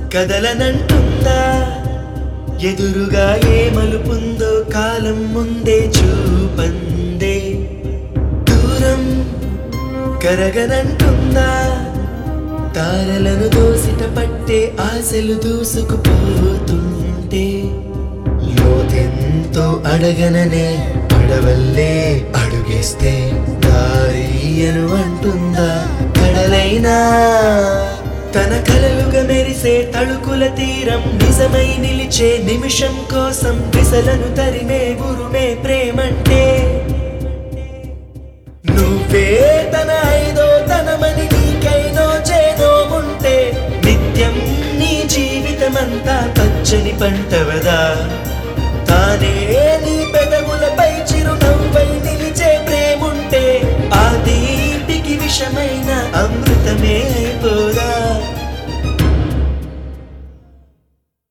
కదలనంటుందా ఎదురుగా ఏ మలుపుందో కాలం ముందే చూపందే దూరం కరగనంటుందా తారలను దోసిట పట్టే ఆశలు దూసుకుపోతుంటే లోతెంతో అడగననే అడవల్లే అడుగేస్తే దారియను అంటుందా కడలైనా తన కలలుగా మెరిసే తళుకుల తీరం నిజమై నిలిచే నిమిషం కోసం దిశలను తరిమే గురుమే ప్రేమంటే నువ్వే తన ఐదో తనమని నీకైనో చేదో ఉంటే నిత్యం నీ జీవితమంతా పచ్చని పంటవదా తానే